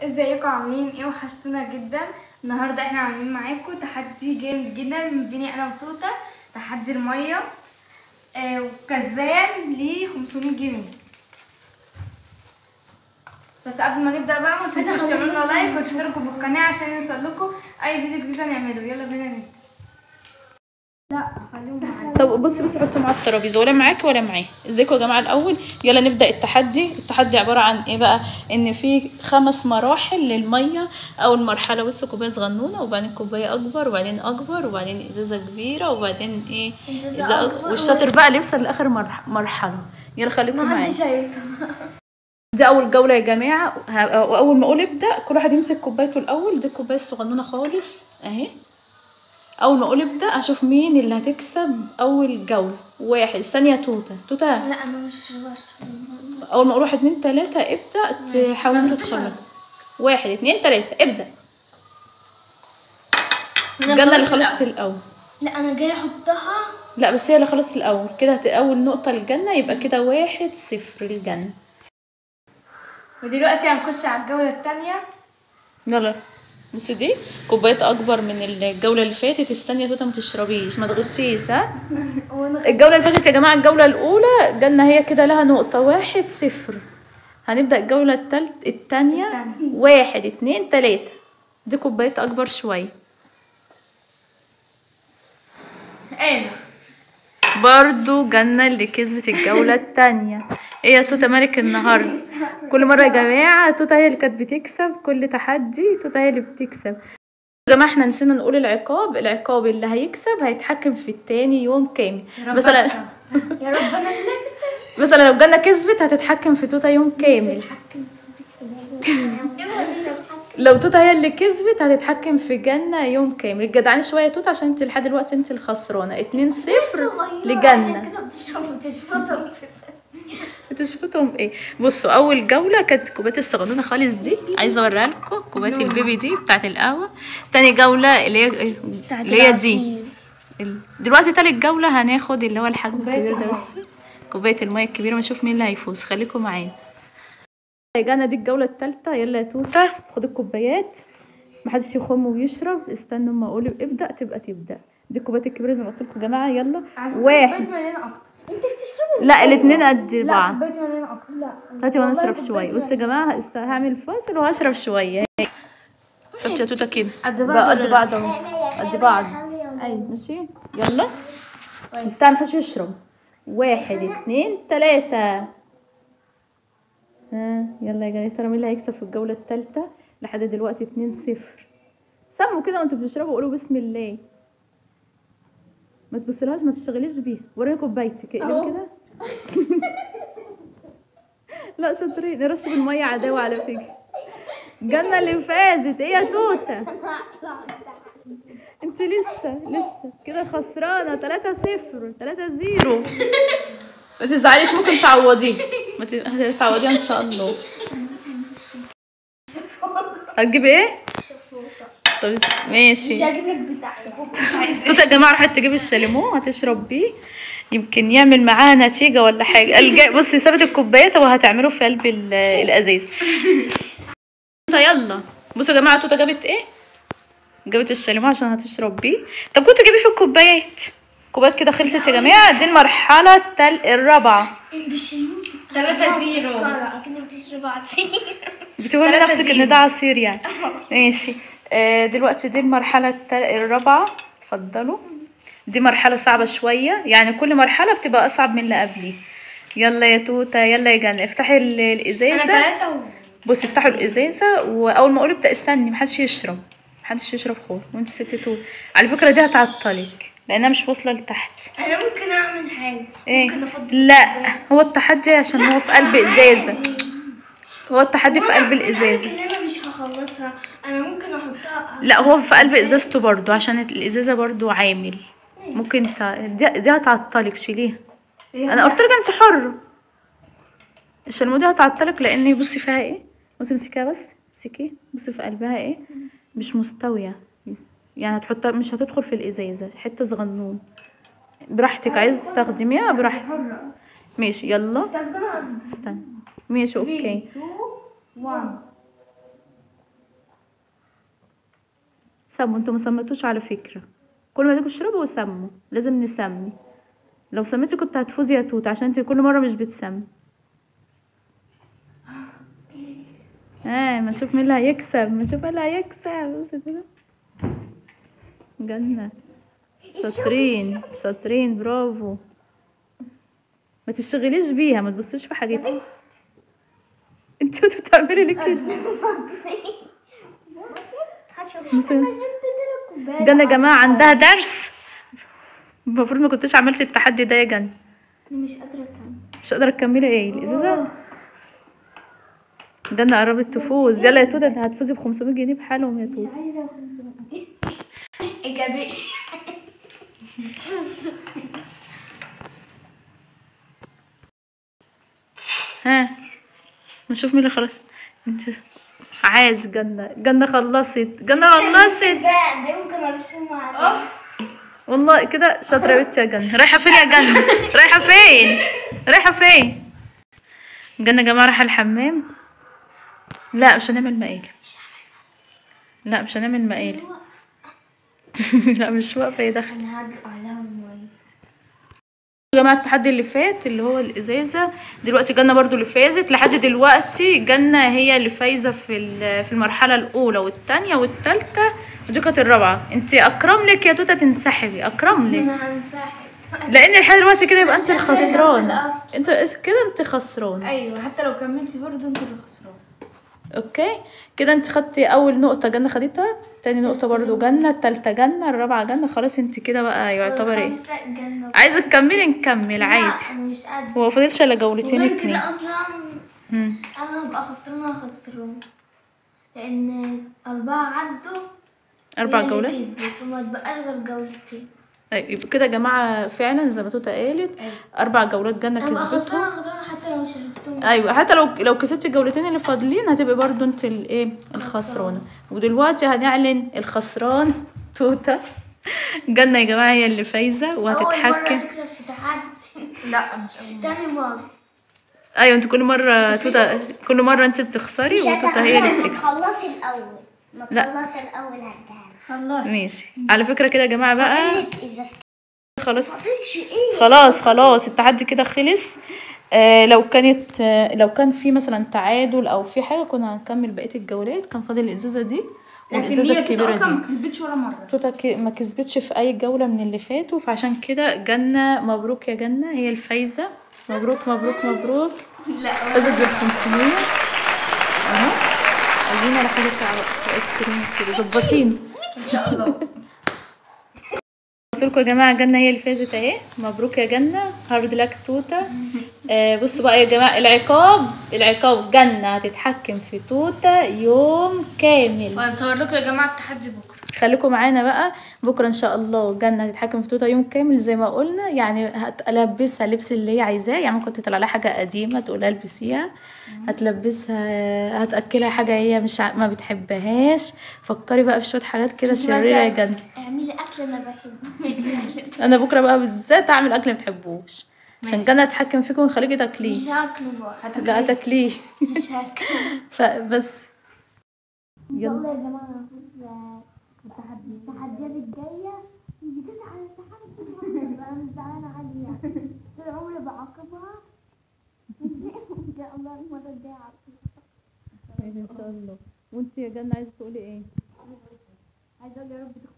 ازيكم عاملين ايه وحشتونا جدا النهارده احنا عاملين معاكم تحدي جامد جدا من بيني انا وتوته تحدي الميه آه وكسبان ل 500 جنيه بس قبل ما نبدا بقى ما تنسوش تعملوا لنا لايك وتشتركوا بالقناه عشان يوصل لكم اي فيديو جديد هنعمله يلا بينا نبدا لا خليهم معايا طب بصي بصي حطهم على الترابيزه ولا معاكي ولا معاه ازيكم يا جماعه الاول يلا نبدا التحدي التحدي عباره عن ايه بقى ان في خمس مراحل للميه اول مرحله بصي كوبايه صغنونه وبعدين كوبايه اكبر وبعدين اكبر وبعدين ازازه كبيره وبعدين ايه إزازة إزازة- أكبر والشاطر بقى اللي يوصل لاخر مرح- مرحله يلا خليكم معايا محدش هيسمع دي اول جوله يا جماعه ه- واول ما اقول ابدا كل واحد يمسك كوبايته الاول دي الكوبايه الصغنونه خالص اهي اول ما اقول ابدا اشوف مين اللي هتكسب اول جوله واحد ثانيه توته توته لا انا مش بشرب اول ما اقول واحد اتنين تلاته ابدا ماشي. تحاول ما انت قلتش تخلص أنا. واحد اتنين تلاته ابدا أنا جنة اللي خلصت خلصت الاول لا انا جاي احطها لا بس هي اللي خلصت الاول كده هت- اول نقطه للجنه يبقى كده واحد صفر للجنه ودلوقتي هنخش على الجولة التانية يلا بصي دي كوبايه اكبر من الجوله اللي فاتت استني يا توته ما تشربيش ما تغشيش ها وانا الجوله اللي فاتت يا جماعه الجوله الاولى جنة هي كده لها نقطه واحد صفر هنبدا الجوله التالت التانية التانية. واحد اتنين تلاته دي كوبايه اكبر شويه انا برضو جنة اللي كسبت الجولة التانية ايه يا توتا مالك النهاردة كل مرة يا جماعة توتا هي اللي كانت بتكسب كل تحدي توتا هي اللي بتكسب يا جماعة احنا نسينا نقول العقاب العقاب اللي هيكسب هيتحكم في التاني يوم كامل مثلا يا رب انا اللي اكسب مثلا لو جنة كسبت هتتحكم في توتا يوم كامل اتحكم في البيت لو توتا هي اللي كسبت هتتحكم في جنة يوم كامل الجدعان شوية يا توتا عشان انت لحد دلوقتي انت الخسرانة اتنين صفر عشان لجنة كده بتشرب بتشفطهم في بتشفتهم ايه بصوا اول جوله كانت الكوبايات الصغنونه خالص دي عايزه اوريها لكم كوبايه البيبي دي بتاعه القهوه تاني جوله اللي هي اللي هي دي ال- دلوقتي تالت جوله هناخد اللي هو الحجم كوباية الكبير ده المية. بس كوبايه الميه الكبيره ونشوف مين اللي هيفوز خليكم معانا جانا دي الجوله الثالثه يلا يا توته خد الكوبايات محدش يخم ويشرب استنوا اما اقول ابدا تبقى تبدا دي الكوبايات الكبيره زي ما قلت لكم يا جماعه يلا واحد انت بتشربي لا الاثنين قد لا بعض كوبايتي مليانة اكتر لا هاتي وانا والله اشرب شويه كوبايتي بصوا يا جماعه است- هعمل فاصل وهشرب شويه حطي يا توته كده قد بقى بعض قد ولا بعض اهو قد بعض ايوه ماشي يلا استنى محدش يشرب واحد اتنين تلاته ها يلا يا جماعه ترى مين اللي هيكسب في الجوله الثالثه لحد دلوقتي اتنين صفر سموا كده وانتوا بتشربوا قولوا بسم الله ما تبصلهاش ما تشتغليش بيها وريني كوبايتك اقلبي أهو. كده لا شاطرين نرش بالميه عداوه على فكره جنة اللي فازت ايه يا توته انت لسه لسه كده خسرانه 3 0 3 0 ما تزعليش ممكن تعوضيه ما ت- هتعوضيها ان شاء الله هتجيب ايه طب اس- مش ماشي هجيب لك بتاعي مش عايزة توته يا جماعه راحت تجيب الشاليمو هتشرب بيه يمكن يعمل معاها نتيجه ولا حاجه الجا... بصي سابت الكوبايات وهتعمله في قلب ال- الازاز توته يلا بصوا يا جماعه توته جابت ايه جابت الشاليمو عشان هتشرب بيه طب كنت جيبي في الكوبايات كوبايات كده خلصت يا جماعه دي المرحله التل... الرابعه بالشيوخ 3 0 اكنك بتشرب عصير بتقولي تلاتة نفسك زيرو. ان ده عصير يعني ماشي آه دلوقتي دي المرحله التل... الرابعه اتفضلوا دي مرحله صعبه شويه يعني كل مرحله بتبقى اصعب من اللي قبليه يلا يا توته يلا يا جنة افتحي ال- انا الازازه 3 و بصي افتحوا الازازه واول ما اقول ابدا استني محدش يشرب محدش يشرب خالص وانت ست توت على فكره دي هتعطلك لانها مش واصله لتحت انا ممكن اعمل حاجه ايه ممكن افضل لا هو التحدي عشان هو في قلب ازازه هو التحدي في قلب الازازه اللي انا مش هخلصها انا ممكن احطها لا هو في قلب ازازته برضو عشان الازازه برضو عامل ممكن تع... دي, دي هتعطلك شيليها انا قلت لك انت حره الشلمو دي هتعطلك لان بصي فيها ايه بصي امسكيها بس امسكي بصي في قلبها ايه مش مستويه يعني هتحطها مش هتدخل في الازازه حته صغنون براحتك عايز تستخدميها براحتك ماشي يلا استنى ماشي اوكي 1 سموا انتوا ما سميتوش على فكرة كل ما تيجوا تشربوا سموا لازم نسمي لو سميتي كنت هتفوزي يا توت عشان انت كل مرة مش بتسمي اه ما نشوف مين اللي هيكسب ما نشوف مين اللي هيكسب بص كده جنة شاطرين شاطرين برافو ما تشتغليش بيها ما تبصيش في حاجتها انت بتعملي ليه كده مثلا جنة يا جماعة عندها درس المفروض ما كنتش عملت التحدي ده يا جنة مش قادرة أكمل مش قادرة تكملي ايه الازازة جنة قربت تفوز يلا يا توتة انت هتفوزي ب 500 جنيه بحالهم يا توتة عايزة ايجابي ها نشوف مين اللي خلص انت عايز جنة جنة خلصت جنة خلصت بقى ده ممكن ارسمه على والله كده شاطرة يا بنتي يا جنة رايحة فين يا جنة رايحة فين رايحة فين جنة يا جماعة رايحة الحمام لا مش هنعمل مقالب لا مش هنعمل مقالب لا مش واقفة يا دخل انا هدلق عليها المية يا جماعة التحدي اللي فات اللي هو الإزازة دلوقتي جنة برضو اللي فازت لحد دلوقتي جنة هي اللي فايزة في ال- في المرحلة الأولى والتانية والتالتة ودي كانت الرابعة انت أكرم لك يا توتة تنسحبي أكرم لك انا هنسحب لأن لحد دلوقتي كده يبقى انت عشان كده الخسران بالأصل. انت كده انت خسران ايوه حتى لو كملتي برضه انت اللي خسران اوكي كده انت خدتي أول نقطة جنة خدتها تاني نقطة برضو جنة التالتة جنة الرابعة جنة خلاص انت كده بقى يعتبر ايه والخمسة جنة عايزة تكملي نكمل لا، عادي مش قادرة هو فاضلش الا جولتين وغير اتنين كده اصلا مم. انا هبقى خسرانة خسران لان اربعة عدوا أربع هي اللي جولات كسبت وما تبقاش غير جولتين أيوة، يبقى كده يا جماعة فعلا زي ما توتا قالت أربع جولات جنة هبقى كسبتهم خسرانة خسرانة حتى لو شربتهم ايوه حتى لو لو كسبتي الجولتين اللي فاضلين هتبقي برضو انت الايه الخسرانه ودلوقتي هنعلن الخسران توتا جنة يا جماعه هي اللي فايزه أول مرة وهتتحكم تكسب في تحدي لا مش أول مرة. تاني مرة ايوه انت كل مره توتا كل مره انت بتخسري وتوتا هي اللي بتكسب خلصي الاول ما لا. تخلصي الاول هديها خلاص ماشي على فكره كده يا جماعه بقى اذا خلاص استفدتش ايه خلاص خلاص التحدي كده خلص آه لو كانت آه لو كان في مثلا تعادل او في حاجه كنا هنكمل بقيه الجولات كان فاضل الازازه دي لكن والازازه هي كده الكبيره اصلا دي ما كسبتش ولا مره توتا ك- ما كسبتش في اي جوله من اللي فاتوا فعشان كده جنة مبروك يا جنة هي الفايزه مبروك مبروك مبروك لا فازت بال 500 اهو عايزين على حاجه ساعه ايس كريم كده ظبطين ان شاء الله قلت لكم يا جماعه جنة هي اللي فازت اهي مبروك يا جنة هارد لك توتا آه بصوا بقى يا جماعه العقاب العقاب جنة هتتحكم في توتا يوم كامل وهنصور لكم يا جماعه التحدي بكره خليكم معانا بقى بكره ان شاء الله جنة هتتحكم في توتا يوم كامل زي ما قلنا يعني هتلبسها اللبس اللي هي عايزاه يعني ممكن تطلع لها حاجه قديمه تقولها البسيها هتلبسها هتاكلها حاجه هي مش ع... ما بتحبهاش فكري بقى في شويه حاجات كده شريره يا جنة اعملي اكل انا بحبه انا بكره بقى بالذات اعمل اكل ما بتحبوش عشان جنة تتحكم فيكم ونخليكي تاكليه مش هاكله بقى لا تاكليه مش هاكله فبس يلا يلا يا جماعة نفوز التحدي التحديات الجاية يجي تسعة على التحدي أنا مش زعلانة عادي يعني طول عمري بعاقبها إن شاء الله المرة الجاية أعاقبها ان شاء الله وانت يا جنة عايزه تقولي ايه عايزة أقول يا رب